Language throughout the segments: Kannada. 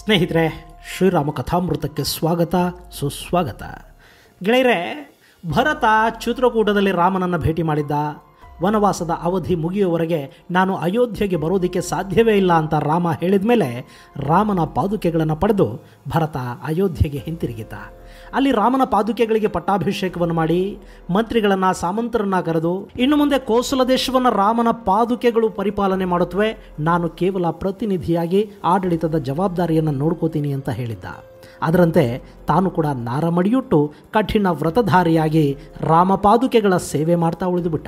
ಸ್ನೇಹಿತರೆ ಶ್ರೀರಾಮ ಕಥಾಮೃತಕ್ಕೆ ಸ್ವಾಗತ ಸುಸ್ವಾಗತ ಗೆಳೆಯರೆ ಭರತ ಚಿತ್ರಕೂಟದಲ್ಲಿ ರಾಮನನ್ನು ಭೇಟಿ ಮಾಡಿದ್ದ ವನವಾಸದ ಅವಧಿ ಮುಗಿಯುವವರೆಗೆ ನಾನು ಅಯೋಧ್ಯೆಗೆ ಬರೋದಕ್ಕೆ ಸಾಧ್ಯವೇ ಇಲ್ಲ ಅಂತ ರಾಮ ಹೇಳಿದ ಮೇಲೆ ರಾಮನ ಪಾದುಕೆಗಳನ್ನು ಪಡೆದು ಭರತ ಅಯೋಧ್ಯೆಗೆ ಹಿಂತಿರುಗಿದ ಅಲ್ಲಿ ರಾಮನ ಪಾದುಕೆಗಳಿಗೆ ಪಟ್ಟಾಭಿಷೇಕವನ್ನು ಮಾಡಿ ಮಂತ್ರಿಗಳನ್ನು ಸಾಮಂತರನ್ನ ಕರೆದು ಇನ್ನು ಮುಂದೆ ಕೋಸಲ ದೇಶವನ್ನು ರಾಮನ ಪಾದುಕೆಗಳು ಪರಿಪಾಲನೆ ಮಾಡುತ್ತವೆ ನಾನು ಕೇವಲ ಪ್ರತಿನಿಧಿಯಾಗಿ ಆಡಳಿತದ ಜವಾಬ್ದಾರಿಯನ್ನು ನೋಡ್ಕೋತೀನಿ ಅಂತ ಹೇಳಿದ್ದ ಅದರಂತೆ ತಾನು ಕೂಡ ನಾರಮಡಿಯುಟ್ಟು ಕಠಿಣ ವ್ರತಧಾರಿಯಾಗಿ ರಾಮ ಪಾದುಕೆಗಳ ಸೇವೆ ಮಾಡ್ತಾ ಉಳಿದುಬಿಟ್ಟ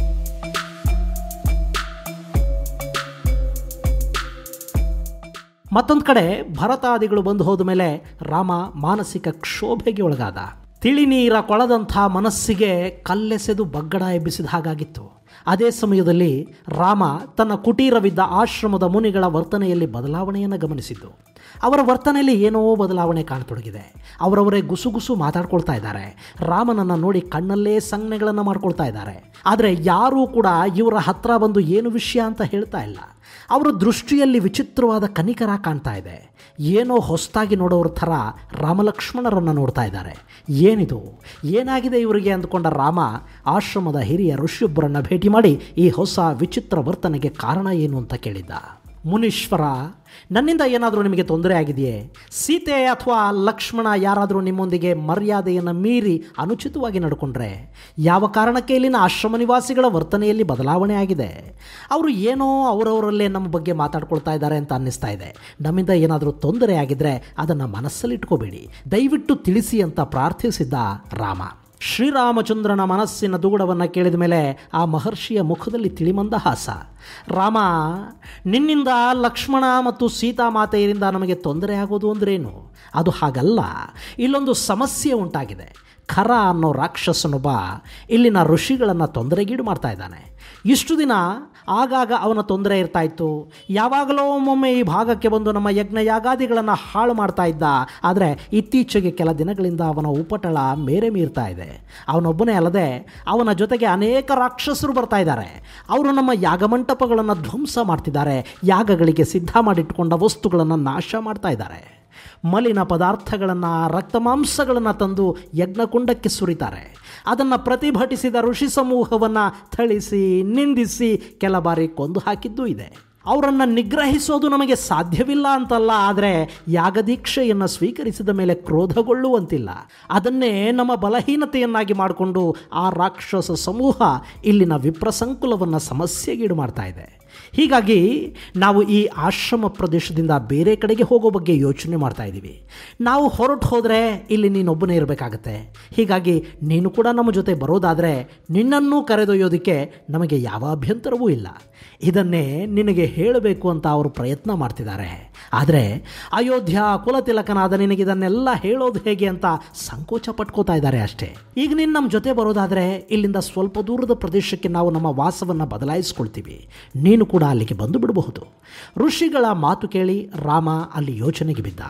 ಮತ್ತೊಂದು ಕಡೆ ಭರತಾದಿಗಳು ಬಂದು ಹೋದ ಮೇಲೆ ರಾಮ ಮಾನಸಿಕ ಕ್ಷೋಭೆಗೆ ಒಳಗಾದ ತಿಳಿ ನೀರ ಕೊಳದಂಥ ಮನಸ್ಸಿಗೆ ಕಲ್ಲೆಸೆದು ಬಗ್ಗಡ ಎಬ್ಬಿಸಿದ ಹಾಗಾಗಿತ್ತು ಅದೇ ಸಮಯದಲ್ಲಿ ರಾಮ ತನ್ನ ಕುಟೀರವಿದ್ದ ಆಶ್ರಮದ ಮುನಿಗಳ ವರ್ತನೆಯಲ್ಲಿ ಬದಲಾವಣೆಯನ್ನು ಗಮನಿಸಿದ್ದು ಅವರ ವರ್ತನೆಯಲ್ಲಿ ಏನೋ ಬದಲಾವಣೆ ಕಾಣತೊಡಗಿದೆ ಅವರವರೇ ಗುಸುಗುಸು ಮಾತಾಡ್ಕೊಳ್ತಾ ಇದ್ದಾರೆ ರಾಮನನ್ನು ನೋಡಿ ಕಣ್ಣಲ್ಲೇ ಸಂಜ್ಞೆಗಳನ್ನು ಮಾಡ್ಕೊಳ್ತಾ ಇದ್ದಾರೆ ಆದರೆ ಯಾರೂ ಕೂಡ ಇವರ ಹತ್ರ ಬಂದು ಏನು ವಿಷಯ ಅಂತ ಹೇಳ್ತಾ ಇಲ್ಲ ಅವರ ದೃಷ್ಟಿಯಲ್ಲಿ ವಿಚಿತ್ರವಾದ ಕನಿಕರ ಕಾಣ್ತಾ ಇದೆ ಏನೋ ಹೊಸದಾಗಿ ನೋಡೋರ ಥರ ರಾಮಲಕ್ಷ್ಮಣರನ್ನು ನೋಡ್ತಾ ಇದ್ದಾರೆ ಏನಿದು ಏನಾಗಿದೆ ಇವರಿಗೆ ಅಂದ್ಕೊಂಡ ರಾಮ ಆಶ್ರಮದ ಹಿರಿಯ ಋಷಿಯೊಬ್ಬರನ್ನು ಭೇಟಿ ಮಾಡಿ ಈ ಹೊಸ ವಿಚಿತ್ರ ವರ್ತನೆಗೆ ಕಾರಣ ಏನು ಅಂತ ಕೇಳಿದ್ದ ಮುನೀಶ್ವರ ನನ್ನಿಂದ ಏನಾದರೂ ನಿಮಗೆ ತೊಂದರೆ ಆಗಿದೆಯೇ ಸೀತೆ ಅಥವಾ ಲಕ್ಷ್ಮಣ ಯಾರಾದರೂ ನಿಮ್ಮೊಂದಿಗೆ ಮರ್ಯಾದೆಯನ್ನು ಮೀರಿ ಅನುಚಿತವಾಗಿ ನಡ್ಕೊಂಡ್ರೆ ಯಾವ ಕಾರಣಕ್ಕೆ ಇಲ್ಲಿನ ಆಶ್ರಮ ನಿವಾಸಿಗಳ ವರ್ತನೆಯಲ್ಲಿ ಬದಲಾವಣೆ ಆಗಿದೆ ಅವರು ಏನೋ ಅವರವರಲ್ಲೇ ನಮ್ಮ ಬಗ್ಗೆ ಮಾತಾಡ್ಕೊಳ್ತಾ ಇದ್ದಾರೆ ಅಂತ ಅನ್ನಿಸ್ತಾ ಇದೆ ನಮ್ಮಿಂದ ಏನಾದರೂ ತೊಂದರೆ ಆಗಿದ್ದರೆ ಅದನ್ನು ಮನಸ್ಸಲ್ಲಿಟ್ಕೋಬೇಡಿ ದಯವಿಟ್ಟು ತಿಳಿಸಿ ಅಂತ ಪ್ರಾರ್ಥಿಸಿದ್ದ ರಾಮ ಶ್ರೀರಾಮಚಂದ್ರನ ಮನಸ್ಸಿನ ದುಗುಡವನ್ನು ಕೇಳಿದ ಮೇಲೆ ಆ ಮಹರ್ಷಿಯ ಮುಖದಲ್ಲಿ ತಿಳಿಮಂದಹಾಸ ರಾಮ ನಿನ್ನಿಂದ ಲಕ್ಷ್ಮಣ ಮತ್ತು ಸೀತಾಮಾತೆಯರಿಂದ ನಮಗೆ ತೊಂದರೆ ಆಗೋದು ಅಂದ್ರೇನು ಅದು ಹಾಗಲ್ಲ ಇಲ್ಲೊಂದು ಸಮಸ್ಯೆ ಉಂಟಾಗಿದೆ ಖರ ಅನ್ನೋ ರಾಕ್ಷಸನೊಬ್ಬ ಇಲ್ಲಿನ ಋಷಿಗಳನ್ನು ತೊಂದರೆಗೀಡು ಮಾಡ್ತಾ ಇದ್ದಾನೆ ಇಷ್ಟು ದಿನ ಆಗಾಗ ಅವನ ತೊಂದರೆ ಇರ್ತಾ ಇತ್ತು ಯಾವಾಗಲೋ ಒಮ್ಮೊಮ್ಮೆ ಈ ಭಾಗಕ್ಕೆ ಬಂದು ನಮ್ಮ ಯಜ್ಞ ಯಾಗಾದಿಗಳನ್ನು ಹಾಳು ಮಾಡ್ತಾ ಇದ್ದ ಆದರೆ ಇತ್ತೀಚೆಗೆ ಕೆಲ ದಿನಗಳಿಂದ ಅವನ ಉಪಟಳ ಮೇರೆ ಮೀರ್ತಾ ಇದೆ ಅವನೊಬ್ಬನೇ ಅಲ್ಲದೆ ಅವನ ಜೊತೆಗೆ ಅನೇಕ ರಾಕ್ಷಸರು ಬರ್ತಾ ಇದ್ದಾರೆ ಅವರು ನಮ್ಮ ಯಾಗಮಂಟಪಗಳನ್ನು ಧ್ವಂಸ ಮಾಡ್ತಿದ್ದಾರೆ ಯಾಗಗಳಿಗೆ ಸಿದ್ಧ ಮಾಡಿಟ್ಟುಕೊಂಡ ವಸ್ತುಗಳನ್ನು ನಾಶ ಮಾಡ್ತಾ ಇದ್ದಾರೆ ಮಲಿನ ಪದಾರ್ಥಗಳನ್ನು ರಕ್ತ ಮಾಂಸಗಳನ್ನು ತಂದು ಯಜ್ಞಕುಂಡಕ್ಕೆ ಸುರಿತಾರೆ ಅದನ್ನು ಪ್ರತಿಭಟಿಸಿದ ಋಷಿ ಸಮೂಹವನ್ನು ಥಳಿಸಿ ನಿಂದಿಸಿ ಕೆಲ ಬಾರಿ ಕೊಂದು ಹಾಕಿದ್ದೂ ಇದೆ ಅವರನ್ನು ನಿಗ್ರಹಿಸೋದು ನಮಗೆ ಸಾಧ್ಯವಿಲ್ಲ ಅಂತಲ್ಲ ಆದರೆ ಯಾಗದೀಕ್ಷೆಯನ್ನು ಸ್ವೀಕರಿಸಿದ ಮೇಲೆ ಕ್ರೋಧಗೊಳ್ಳುವಂತಿಲ್ಲ ಅದನ್ನೇ ನಮ್ಮ ಬಲಹೀನತೆಯನ್ನಾಗಿ ಮಾಡಿಕೊಂಡು ಆ ರಾಕ್ಷಸ ಸಮೂಹ ಇಲ್ಲಿನ ವಿಪ್ರಸಂಕುಲವನ್ನು ಸಮಸ್ಯೆಗೀಡು ಮಾಡ್ತಾ ಇದೆ ಹೀಗಾಗಿ ನಾವು ಈ ಆಶ್ರಮ ಪ್ರದೇಶದಿಂದ ಬೇರೆ ಕಡೆಗೆ ಹೋಗೋ ಬಗ್ಗೆ ಯೋಚನೆ ಮಾಡ್ತಾ ಇದ್ದೀವಿ ನಾವು ಹೊರಟು ಹೋದರೆ ಇಲ್ಲಿ ನೀನೊಬ್ಬನೇ ಇರಬೇಕಾಗತ್ತೆ ಹೀಗಾಗಿ ನೀನು ಕೂಡ ನಮ್ಮ ಜೊತೆ ಬರೋದಾದರೆ ನಿನ್ನನ್ನೂ ಕರೆದೊಯ್ಯೋದಕ್ಕೆ ನಮಗೆ ಯಾವ ಅಭ್ಯಂತರವೂ ಇಲ್ಲ ಇದನ್ನೇ ನಿನಗೆ ಹೇಳಬೇಕು ಅಂತ ಅವರು ಪ್ರಯತ್ನ ಮಾಡ್ತಿದ್ದಾರೆ ಆದರೆ ಅಯೋಧ್ಯ ಕುಲತಿಲಕನಾದ ನಿನಗೆ ಇದನ್ನೆಲ್ಲ ಹೇಳೋದು ಹೇಗೆ ಅಂತ ಸಂಕೋಚ ಪಟ್ಕೋತಾ ಇದ್ದಾರೆ ಅಷ್ಟೇ ಈಗ ನೀನು ನಮ್ಮ ಜೊತೆ ಬರೋದಾದರೆ ಇಲ್ಲಿಂದ ಸ್ವಲ್ಪ ದೂರದ ಪ್ರದೇಶಕ್ಕೆ ನಾವು ನಮ್ಮ ವಾಸವನ್ನು ಬದಲಾಯಿಸ್ಕೊಳ್ತೀವಿ ನೀನು ಕೂಡ ಅಲ್ಲಿಗೆ ಬಂದು ಬಿಡಬಹುದು ಋಷಿಗಳ ಮಾತು ಕೇಳಿ ರಾಮ ಅಲ್ಲಿ ಯೋಚನೆಗೆ ಬಿದ್ದ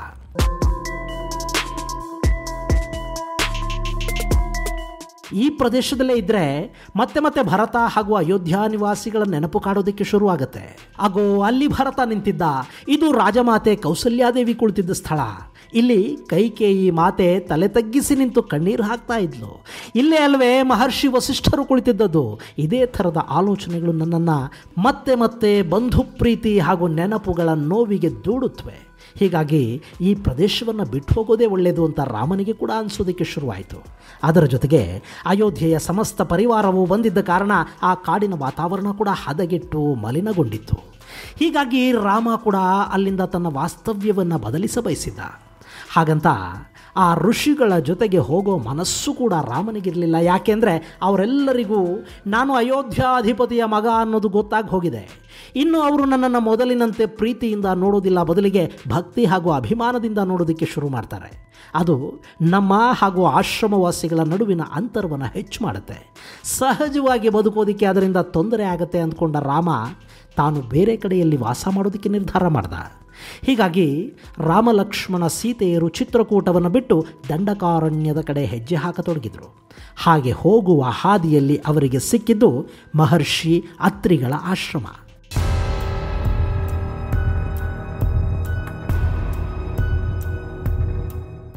ಈ ಪ್ರದೇಶದಲ್ಲೇ ಇದ್ದರೆ ಮತ್ತೆ ಮತ್ತೆ ಭರತ ಹಾಗೂ ಅಯೋಧ್ಯ ನಿವಾಸಿಗಳ ನೆನಪು ಕಾಡೋದಕ್ಕೆ ಶುರುವಾಗುತ್ತೆ ಆಗೋ ಅಲ್ಲಿ ಭರತ ನಿಂತಿದ್ದ ಇದು ರಾಜಮಾತೆ ಕೌಸಲ್ಯಾದೇವಿ ಕುಳಿತಿದ್ದ ಸ್ಥಳ ಇಲ್ಲಿ ಕೈಕೇಯಿ ಮಾತೆ ತಲೆ ತಗ್ಗಿಸಿ ನಿಂತು ಕಣ್ಣೀರು ಹಾಕ್ತಾ ಇದ್ಲು ಇಲ್ಲೇ ಅಲ್ವೇ ಮಹರ್ಷಿ ವಸಿಷ್ಠರು ಕುಳಿತಿದ್ದದ್ದು ಇದೇ ಥರದ ಆಲೋಚನೆಗಳು ನನ್ನನ್ನು ಮತ್ತೆ ಮತ್ತೆ ಬಂಧು ಪ್ರೀತಿ ಹಾಗೂ ನೆನಪುಗಳ ನೋವಿಗೆ ದೂಡುತ್ತವೆ ಹೀಗಾಗಿ ಈ ಪ್ರದೇಶವನ್ನು ಬಿಟ್ಟು ಹೋಗೋದೇ ಒಳ್ಳೆಯದು ಅಂತ ರಾಮನಿಗೆ ಕೂಡ ಅನಿಸೋದಕ್ಕೆ ಶುರುವಾಯಿತು ಅದರ ಜೊತೆಗೆ ಅಯೋಧ್ಯೆಯ ಸಮಸ್ತ ಪರಿವಾರವು ಬಂದಿದ್ದ ಕಾರಣ ಆ ಕಾಡಿನ ವಾತಾವರಣ ಕೂಡ ಹದಗೆಟ್ಟು ಮಲಿನಗೊಂಡಿತ್ತು ಹೀಗಾಗಿ ರಾಮ ಕೂಡ ಅಲ್ಲಿಂದ ತನ್ನ ವಾಸ್ತವ್ಯವನ್ನು ಬದಲಿಸ ಬಯಸಿದ್ದ ಹಾಗಂತ ಆ ಋಷಿಗಳ ಜೊತೆಗೆ ಹೋಗೋ ಮನಸ್ಸು ಕೂಡ ರಾಮನಿಗಿರಲಿಲ್ಲ ಯಾಕೆಂದರೆ ಅವರೆಲ್ಲರಿಗೂ ನಾನು ಅಯೋಧ್ಯಾಧಿಪತಿಯ ಮಗ ಅನ್ನೋದು ಗೊತ್ತಾಗಿ ಹೋಗಿದೆ ಇನ್ನು ಅವರು ನನ್ನನ್ನು ಮೊದಲಿನಂತೆ ಪ್ರೀತಿಯಿಂದ ನೋಡೋದಿಲ್ಲ ಬದಲಿಗೆ ಭಕ್ತಿ ಹಾಗೂ ಅಭಿಮಾನದಿಂದ ನೋಡೋದಕ್ಕೆ ಶುರು ಮಾಡ್ತಾರೆ ಅದು ನಮ್ಮ ಹಾಗೂ ಆಶ್ರಮವಾಸಿಗಳ ನಡುವಿನ ಅಂತರವನ್ನು ಹೆಚ್ಚು ಮಾಡುತ್ತೆ ಸಹಜವಾಗಿ ಬದುಕೋದಕ್ಕೆ ಅದರಿಂದ ತೊಂದರೆ ಆಗುತ್ತೆ ಅಂದ್ಕೊಂಡ ರಾಮ ತಾನು ಬೇರೆ ಕಡೆಯಲ್ಲಿ ವಾಸ ಮಾಡೋದಕ್ಕೆ ನಿರ್ಧಾರ ಮಾಡ್ದ ಹೀಗಾಗಿ ರಾಮಲಕ್ಷ್ಮಣ ಸೀತೆಯರು ಚಿತ್ರಕೂಟವನ್ನು ಬಿಟ್ಟು ದಂಡಕಾರಣ್ಯದ ಕಡೆ ಹೆಜ್ಜೆ ಹಾಕತೊಡಗಿದರು ಹಾಗೆ ಹೋಗುವ ಹಾದಿಯಲ್ಲಿ ಅವರಿಗೆ ಸಿಕ್ಕಿದ್ದು ಮಹರ್ಷಿ ಅತ್ರಿಗಳ ಆಶ್ರಮ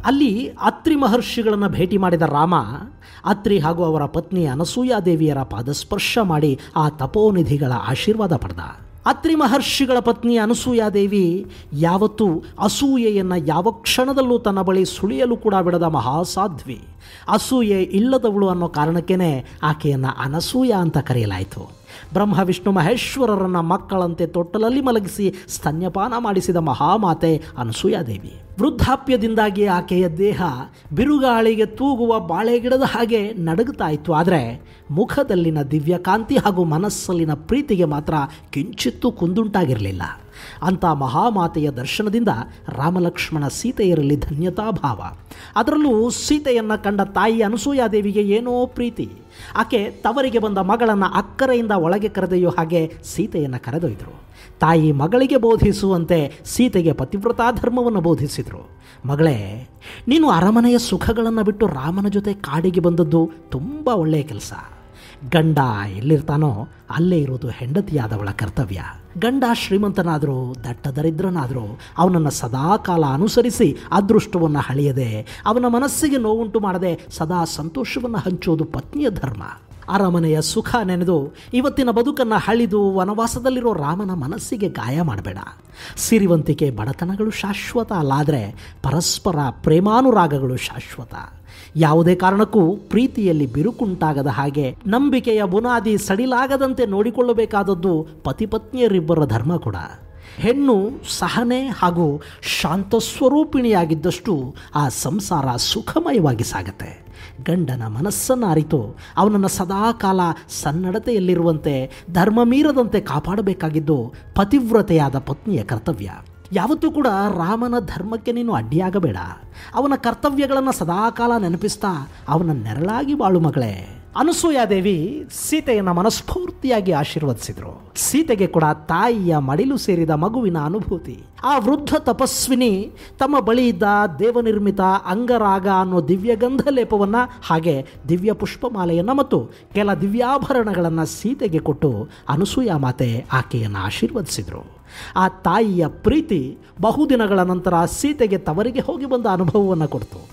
ಅಲ್ಲಿ ಅತ್ರಿ ಮಹರ್ಷಿಗಳನ್ನು ಭೇಟಿ ಮಾಡಿದ ರಾಮ ಅತ್ರಿ ಹಾಗೂ ಅವರ ಪತ್ನಿ ಅನಸೂಯಾದೇವಿಯರ ಪಾದಸ್ಪರ್ಶ ಮಾಡಿ ಆ ತಪೋನಿಧಿಗಳ ಆಶೀರ್ವಾದ ಪಡೆದ ಅತ್ರಿ ಮಹರ್ಷಿಗಳ ಪತ್ನಿ ಅನಸೂಯಾದೇವಿ ಯಾವತ್ತೂ ಅಸೂಯೆಯನ್ನು ಯಾವ ಕ್ಷಣದಲ್ಲೂ ತನ್ನ ಬಳಿ ಸುಳಿಯಲು ಕೂಡ ಬಿಡದ ಮಹಾಸಾಧ್ವಿ ಅಸೂಯೆ ಇಲ್ಲದವಳು ಅನ್ನೋ ಕಾರಣಕ್ಕೇ ಆಕೆಯನ್ನು ಅನಸೂಯ ಅಂತ ಕರೆಯಲಾಯಿತು ಬ್ರಹ್ಮ ವಿಷ್ಣು ಮಹೇಶ್ವರರನ್ನ ಮಕ್ಕಳಂತೆ ತೊಟ್ಟಲಲ್ಲಿ ಮಲಗಿಸಿ ಸ್ತನ್ಯಪಾನ ಮಾಡಿಸಿದ ಮಹಾಮಾತೆ ಅನಸೂಯಾದೇವಿ ವೃದ್ಧಾಪ್ಯದಿಂದಾಗಿ ಆಕೆಯ ದೇಹ ಬಿರುಗಾಳಿಗೆ ತೂಗುವ ಬಾಳೆಗಿಡದ ಹಾಗೆ ನಡುಗುತ್ತಾ ಇತ್ತು ಆದರೆ ಮುಖದಲ್ಲಿನ ದಿವ್ಯಕಾಂತಿ ಹಾಗೂ ಮನಸ್ಸಲ್ಲಿನ ಪ್ರೀತಿಗೆ ಮಾತ್ರ ಕಿಂಚಿತ್ತೂ ಕುಂದುಂಟಾಗಿರಲಿಲ್ಲ ಅಂಥ ಮಹಾಮಾತೆಯ ದರ್ಶನದಿಂದ ರಾಮಲಕ್ಷ್ಮಣ ಸೀತೆಯರಲ್ಲಿ ಧನ್ಯತಾಭಾವ ಅದರಲ್ಲೂ ಸೀತೆಯನ್ನು ಕಂಡ ತಾಯಿ ಅನಸೂಯಾದೇವಿಗೆ ಏನೋ ಪ್ರೀತಿ ಆಕೆ ತವರಿಗೆ ಬಂದ ಮಗಳನ್ನು ಅಕ್ಕರೆಯಿಂದ ಒಳಗೆ ಕರೆದೊಯ್ಯೋ ಹಾಗೆ ಸೀತೆಯನ್ನು ಕರೆದೊಯ್ದರು ತಾಯಿ ಮಗಳಿಗೆ ಬೋಧಿಸುವಂತೆ ಸೀತೆಗೆ ಪತಿವ್ರತಾ ಧರ್ಮವನ್ನು ಬೋಧಿಸಿದರು ಮಗಳೇ ನೀನು ಅರಮನೆಯ ಸುಖಗಳನ್ನು ಬಿಟ್ಟು ರಾಮನ ಜೊತೆ ಕಾಡಿಗೆ ಬಂದದ್ದು ತುಂಬ ಒಳ್ಳೆಯ ಕೆಲಸ ಗಂಡ ಎಲ್ಲಿರ್ತಾನೋ ಅಲ್ಲೇ ಇರೋದು ಹೆಂಡತಿಯಾದವಳ ಕರ್ತವ್ಯ ಗಂಡ ಶ್ರೀಮಂತನಾದರೂ ದಟ್ಟ ದರಿದ್ರನಾದರೂ ಅವನನ್ನು ಸದಾ ಕಾಲ ಅನುಸರಿಸಿ ಅದೃಷ್ಟವನ್ನು ಹಳೆಯದೆ ಅವನ ಮನಸ್ಸಿಗೆ ನೋವುಂಟು ಮಾಡದೆ ಸದಾ ಸಂತೋಷವನ್ನು ಹಂಚೋದು ಪತ್ನಿಯ ಧರ್ಮ ಅರಮನೆಯ ಸುಖ ನೆನೆದು ಇವತ್ತಿನ ಬದುಕನ್ನು ಹಳಿದು ವನವಾಸದಲ್ಲಿರೋ ರಾಮನ ಮನಸ್ಸಿಗೆ ಗಾಯ ಮಾಡಬೇಡ ಸಿರಿವಂತಿಕೆ ಬಡತನಗಳು ಶಾಶ್ವತ ಅಲ್ಲಾದರೆ ಪರಸ್ಪರ ಪ್ರೇಮಾನುರಾಗಗಳು ಶಾಶ್ವತ ಯಾವುದೇ ಕಾರಣಕ್ಕೂ ಪ್ರೀತಿಯಲ್ಲಿ ಬಿರುಕುಂಟಾಗದ ಹಾಗೆ ನಂಬಿಕೆಯ ಬುನಾದಿ ಸಡಿಲಾಗದಂತೆ ನೋಡಿಕೊಳ್ಳಬೇಕಾದದ್ದು ಪತಿಪತ್ನಿಯರಿಬ್ಬರ ಧರ್ಮ ಕೂಡ ಹೆಣ್ಣು ಸಹನೆ ಹಾಗೂ ಶಾಂತ ಸ್ವರೂಪಿಣಿಯಾಗಿದ್ದಷ್ಟು ಆ ಸಂಸಾರ ಸುಖಮಯವಾಗಿ ಸಾಗತ್ತೆ ಗಂಡನ ಮನಸ್ಸನ್ನು ಅರಿತು ಅವನನ್ನು ಸದಾಕಾಲ ಸನ್ನಡತೆಯಲ್ಲಿರುವಂತೆ ಧರ್ಮ ಮೀರದಂತೆ ಕಾಪಾಡಬೇಕಾಗಿದ್ದು ಪತಿವ್ರತೆಯಾದ ಪತ್ನಿಯ ಕರ್ತವ್ಯ ಯಾವತ್ತೂ ಕೂಡ ರಾಮನ ಧರ್ಮಕ್ಕೆ ನೀನು ಅಡ್ಡಿಯಾಗಬೇಡ ಅವನ ಕರ್ತವ್ಯಗಳನ್ನು ಸದಾಕಾಲ ನೆನಪಿಸ್ತಾ ಅವನ ನೆರಳಾಗಿ ಬಾಳು ಮಗಳೇ ಅನಸೂಯಾದೇವಿ ಸೀತೆಯನ್ನು ಮನಸ್ಫೂರ್ತಿಯಾಗಿ ಆಶೀರ್ವದಿಸಿದರು ಸೀತೆಗೆ ಕೂಡ ತಾಯಿಯ ಮಡಿಲು ಸೇರಿದ ಮಗುವಿನ ಅನುಭೂತಿ ಆ ವೃದ್ಧ ತಪಸ್ವಿನಿ ತಮ್ಮ ಬಳಿ ಇದ್ದ ದೇವನಿರ್ಮಿತ ಅಂಗರಾಗ ಅನ್ನೋ ದಿವ್ಯಗಂಧ ಲೇಪವನ್ನು ಹಾಗೆ ದಿವ್ಯ ಪುಷ್ಪಮಾಲೆಯನ್ನು ಮತ್ತು ಕೆಲ ದಿವ್ಯಾಭರಣಗಳನ್ನು ಸೀತೆಗೆ ಕೊಟ್ಟು ಅನಸೂಯ ಮಾತೆ ಆಕೆಯನ್ನು ಆಶೀರ್ವದಿಸಿದರು ಆ ತಾಯಿಯ ಪ್ರೀತಿ ಬಹುದಿನಗಳ ನಂತರ ಸೀತೆಗೆ ತವರಿಗೆ ಹೋಗಿ ಬಂದ ಅನುಭವವನ್ನು ಕೊಡ್ತು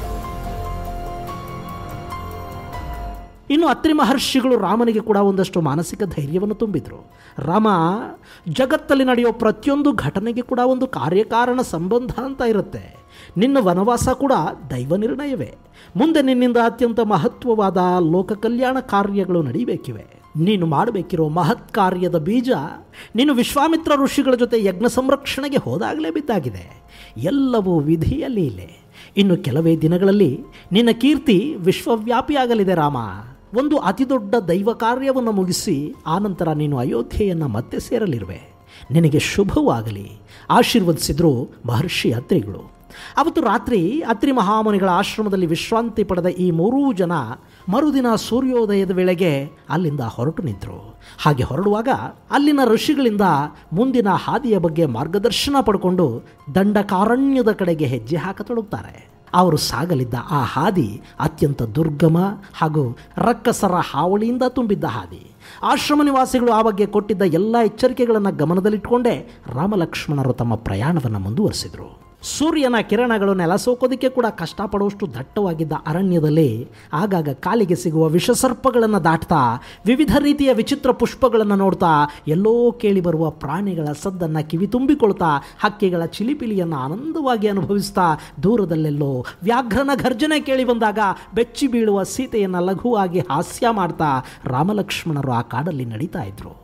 ಇನ್ನು ಅತ್ರಿ ಮಹರ್ಷಿಗಳು ರಾಮನಿಗೆ ಕೂಡ ಒಂದಷ್ಟು ಮಾನಸಿಕ ಧೈರ್ಯವನ್ನು ತುಂಬಿದರು ರಾಮ ಜಗತ್ತಲ್ಲಿ ನಡೆಯೋ ಪ್ರತಿಯೊಂದು ಘಟನೆಗೆ ಕೂಡ ಒಂದು ಕಾರ್ಯಕಾರಣ ಸಂಬಂಧ ಅಂತ ಇರುತ್ತೆ ನಿನ್ನ ವನವಾಸ ಕೂಡ ದೈವ ನಿರ್ಣಯವೇ ಮುಂದೆ ನಿನ್ನಿಂದ ಅತ್ಯಂತ ಮಹತ್ವವಾದ ಲೋಕ ಕಲ್ಯಾಣ ಕಾರ್ಯಗಳು ನಡೀಬೇಕಿವೆ ನೀನು ಮಾಡಬೇಕಿರೋ ಮಹತ್ ಕಾರ್ಯದ ಬೀಜ ನೀನು ವಿಶ್ವಾಮಿತ್ರ ಋಷಿಗಳ ಜೊತೆ ಯಜ್ಞ ಸಂರಕ್ಷಣೆಗೆ ಹೋದಾಗಲೇ ಬಿದ್ದಾಗಿದೆ ಎಲ್ಲವೂ ವಿಧಿಯಲ್ಲಿ ಇಲ್ಲೇ ಇನ್ನು ಕೆಲವೇ ದಿನಗಳಲ್ಲಿ ನಿನ್ನ ಕೀರ್ತಿ ವಿಶ್ವವ್ಯಾಪಿಯಾಗಲಿದೆ ರಾಮ ಒಂದು ಅತಿದೊಡ್ಡ ದೈವ ಕಾರ್ಯವನ್ನು ಮುಗಿಸಿ ಆನಂತರ ನೀನು ಅಯೋಧ್ಯೆಯನ್ನು ಮತ್ತೆ ಸೇರಲಿರುವೆ ನಿನಗೆ ಶುಭವಾಗಲಿ ಆಶೀರ್ವದಿಸಿದ್ರು ಮಹರ್ಷಿ ಅತ್ರಿಗಳು ಅವತ್ತು ರಾತ್ರಿ ಅತ್ರಿ ಮಹಾಮುನಿಗಳ ಆಶ್ರಮದಲ್ಲಿ ವಿಶ್ರಾಂತಿ ಪಡೆದ ಈ ಮೂರೂ ಜನ ಮರುದಿನ ಸೂರ್ಯೋದಯದ ವೇಳೆಗೆ ಅಲ್ಲಿಂದ ಹೊರಟು ನಿಂತರು ಹಾಗೆ ಹೊರಡುವಾಗ ಅಲ್ಲಿನ ಋಷಿಗಳಿಂದ ಮುಂದಿನ ಹಾದಿಯ ಬಗ್ಗೆ ಮಾರ್ಗದರ್ಶನ ಪಡ್ಕೊಂಡು ದಂಡಕಾರಣ್ಯದ ಕಡೆಗೆ ಹೆಜ್ಜೆ ಹಾಕತೊಡಗುತ್ತಾರೆ ಅವರು ಸಾಗಲಿದ್ದ ಆ ಹಾದಿ ಅತ್ಯಂತ ದುರ್ಗಮ ಹಾಗೂ ರಕ್ಕಸರ ಹಾವಳಿಯಿಂದ ತುಂಬಿದ್ದ ಹಾದಿ ಆಶ್ರಮ ನಿವಾಸಿಗಳು ಆ ಬಗ್ಗೆ ಕೊಟ್ಟಿದ್ದ ಎಲ್ಲ ಎಚ್ಚರಿಕೆಗಳನ್ನು ಗಮನದಲ್ಲಿಟ್ಟುಕೊಂಡೇ ರಾಮಲಕ್ಷ್ಮಣರು ತಮ್ಮ ಪ್ರಯಾಣವನ್ನು ಮುಂದುವರಿಸಿದರು ಸೂರ್ಯನ ಕಿರಣಗಳು ನೆಲ ಸೋಕೋದಕ್ಕೆ ಕೂಡ ಕಷ್ಟಪಡುವಷ್ಟು ದಟ್ಟವಾಗಿದ್ದ ಅರಣ್ಯದಲ್ಲಿ ಆಗಾಗ ಕಾಲಿಗೆ ಸಿಗುವ ವಿಷಸರ್ಪಗಳನ್ನು ದಾಟ್ತಾ ವಿವಿಧ ರೀತಿಯ ವಿಚಿತ್ರ ಪುಷ್ಪಗಳನ್ನು ನೋಡ್ತಾ ಎಲ್ಲೋ ಕೇಳಿ ಬರುವ ಪ್ರಾಣಿಗಳ ಸದ್ದನ್ನು ಕಿವಿ ತುಂಬಿಕೊಳ್ತಾ ಹಕ್ಕಿಗಳ ಚಿಲಿಪಿಲಿಯನ್ನು ಆನಂದವಾಗಿ ಅನುಭವಿಸ್ತಾ ದೂರದಲ್ಲೆಲ್ಲೋ ವ್ಯಾಘ್ರನ ಘರ್ಜನೆ ಕೇಳಿ ಬಂದಾಗ ಬೆಚ್ಚಿ ಬೀಳುವ ಸೀತೆಯನ್ನು ಲಘುವಾಗಿ ಹಾಸ್ಯ ಮಾಡ್ತಾ ರಾಮಲಕ್ಷ್ಮಣರು ಆ ಕಾಡಲ್ಲಿ ನಡೀತಾ ಇದ್ರು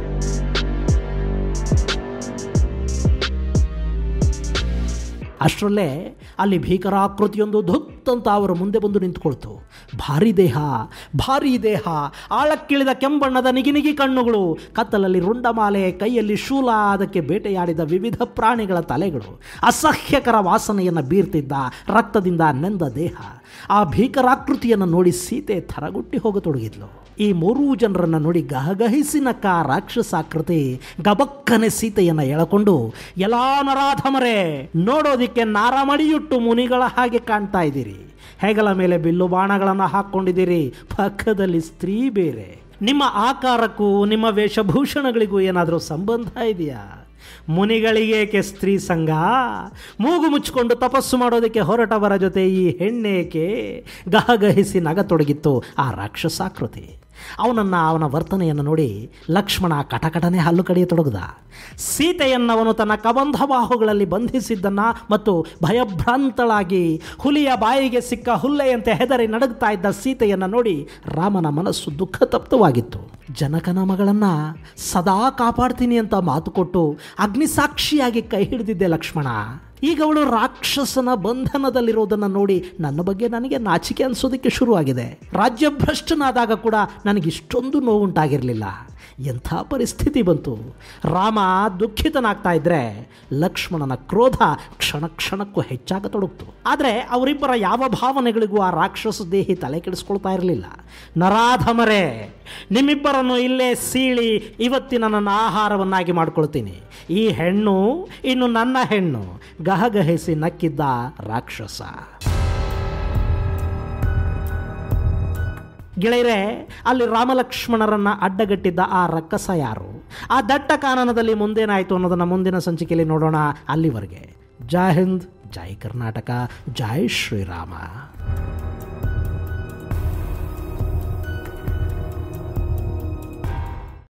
ಅಷ್ಟರಲ್ಲೇ ಅಲ್ಲಿ ಭೀಕರಾಕೃತಿಯೊಂದು ಧುತ್ತಂತ ಅವರ ಮುಂದೆ ಬಂದು ನಿಂತುಕೊಳ್ತು ಭಾರಿ ದೇಹ ಭಾರಿ ದೇಹ ಆಳಕ್ಕಿಳಿದ ಕೆಂಬಣ್ಣದ ನಿಗಿನಿಗಿ ಕಣ್ಣುಗಳು ಕತ್ತಲಲ್ಲಿ ರುಂಡಮಾಲೆ ಕೈಯಲ್ಲಿ ಶೂಲ ಅದಕ್ಕೆ ಬೇಟೆಯಾಡಿದ ವಿವಿಧ ಪ್ರಾಣಿಗಳ ತಲೆಗಳು ಅಸಹ್ಯಕರ ವಾಸನೆಯನ್ನು ಬೀರ್ತಿದ್ದ ರಕ್ತದಿಂದ ನೆಂದ ದೇಹ ಆ ಭೀಕರಾಕೃತಿಯನ್ನು ನೋಡಿ ಸೀತೆ ಥರಗುಟ್ಟಿ ಹೋಗತೊಡಗಿದ್ಲು ಈ ಮೂರೂ ಜನರನ್ನು ನೋಡಿ ಗಹಗಹಿಸಿ ನಕ್ಕ ರಾಕ್ಷಸಾಕೃತಿ ಗಬಕ್ಕನೆ ಸೀತೆಯನ್ನು ಎಳಕೊಂಡು ಎಲ್ಲಾ ನರಾಧಮರೇ ನೋಡೋದಿಕ್ಕೆ ನಾರಮಡಿಯುಟ್ಟು ಮುನಿಗಳ ಹಾಗೆ ಕಾಣ್ತಾ ಇದ್ದೀರಿ ಹೆಗಲ ಮೇಲೆ ಬಿಲ್ಲು ಬಾಣಗಳನ್ನು ಹಾಕ್ಕೊಂಡಿದ್ದೀರಿ ಪಕ್ಕದಲ್ಲಿ ಸ್ತ್ರೀ ಬೇರೆ ನಿಮ್ಮ ಆಕಾರಕ್ಕೂ ನಿಮ್ಮ ವೇಷಭೂಷಣಗಳಿಗೂ ಏನಾದರೂ ಸಂಬಂಧ ಇದೆಯಾ ಮುನಿಗಳಿಗೇಕೆ ಸ್ತ್ರೀ ಸಂಘ ಮೂಗು ಮುಚ್ಚಿಕೊಂಡು ತಪಸ್ಸು ಮಾಡೋದಕ್ಕೆ ಹೊರಟವರ ಜೊತೆ ಈ ಹೆಣ್ಣೇಕೆ ಗಹಗಹಿಸಿ ನಗತೊಡಗಿತ್ತು ಆ ರಾಕ್ಷಸಾಕೃತಿ ಅವನನ್ನು ಅವನ ವರ್ತನೆಯನ್ನು ನೋಡಿ ಲಕ್ಷ್ಮಣ ಕಟಕಟನೆ ಹಲ್ಲು ಕಡಿಯತೊಡಗಿದ ಸೀತೆಯನ್ನವನು ತನ್ನ ಕಬಂಧ ಬಾಹುಗಳಲ್ಲಿ ಬಂಧಿಸಿದ್ದನ್ನು ಮತ್ತು ಭಯಭ್ರಾಂತಳಾಗಿ ಹುಲಿಯ ಬಾಯಿಗೆ ಸಿಕ್ಕ ಹುಲ್ಲೆಯಂತೆ ಹೆದರಿ ನಡುಗ್ತಾ ಇದ್ದ ಸೀತೆಯನ್ನು ನೋಡಿ ರಾಮನ ಮನಸ್ಸು ದುಃಖ ತಪ್ತವಾಗಿತ್ತು ಜನಕನ ಮಗಳನ್ನು ಸದಾ ಕಾಪಾಡ್ತೀನಿ ಅಂತ ಮಾತು ಕೊಟ್ಟು ಅಗ್ನಿಸಾಕ್ಷಿಯಾಗಿ ಕೈ ಹಿಡಿದಿದ್ದೆ ಲಕ್ಷ್ಮಣ ಈಗ ಅವಳು ರಾಕ್ಷಸನ ಬಂಧನದಲ್ಲಿರೋದನ್ನು ನೋಡಿ ನನ್ನ ಬಗ್ಗೆ ನನಗೆ ನಾಚಿಕೆ ಅನಿಸೋದಕ್ಕೆ ಶುರುವಾಗಿದೆ ರಾಜ್ಯಭ್ರಷ್ಟನಾದಾಗ ಕೂಡ ನನಗಿಷ್ಟೊಂದು ನೋವುಂಟಾಗಿರಲಿಲ್ಲ ಎಂಥ ಪರಿಸ್ಥಿತಿ ಬಂತು ರಾಮ ದುಃಖಿತನಾಗ್ತಾ ಇದ್ರೆ ಲಕ್ಷ್ಮಣನ ಕ್ರೋಧ ಕ್ಷಣ ಕ್ಷಣಕ್ಕೂ ಹೆಚ್ಚಾಗತೊಡಗ್ತು ಆದರೆ ಅವರಿಬ್ಬರ ಯಾವ ಭಾವನೆಗಳಿಗೂ ಆ ರಾಕ್ಷಸ ದೇಹಿ ತಲೆ ಕೆಡಿಸ್ಕೊಳ್ತಾ ಇರಲಿಲ್ಲ ನರಾಧಮರೇ ನಿಮ್ಮಿಬ್ಬರನ್ನು ಇಲ್ಲೇ ಸೀಳಿ ಇವತ್ತಿನ ನನ್ನ ಆಹಾರವನ್ನಾಗಿ ಮಾಡ್ಕೊಳ್ತೀನಿ ಈ ಹೆಣ್ಣು ಇನ್ನು ನನ್ನ ಹೆಣ್ಣು ಗಹಗಹಿಸಿ ನಕ್ಕಿದ್ದ ರಾಕ್ಷಸ ಗೆಳೆಯರೆ ಅಲ್ಲಿ ರಾಮಲಕ್ಷ್ಮಣರನ್ನ ಅಡ್ಡಗಟ್ಟಿದ್ದ ಆ ರಕ್ಕಸ ಯಾರು ಆ ದಟ್ಟ ಕಾನನದಲ್ಲಿ ಮುಂದೇನಾಯಿತು ಅನ್ನೋದನ್ನು ಮುಂದಿನ ಸಂಚಿಕೆಯಲ್ಲಿ ನೋಡೋಣ ಅಲ್ಲಿವರೆಗೆ ಜೈ ಹಿಂದ್ ಜೈ ಕರ್ನಾಟಕ ಜೈ ಶ್ರೀರಾಮ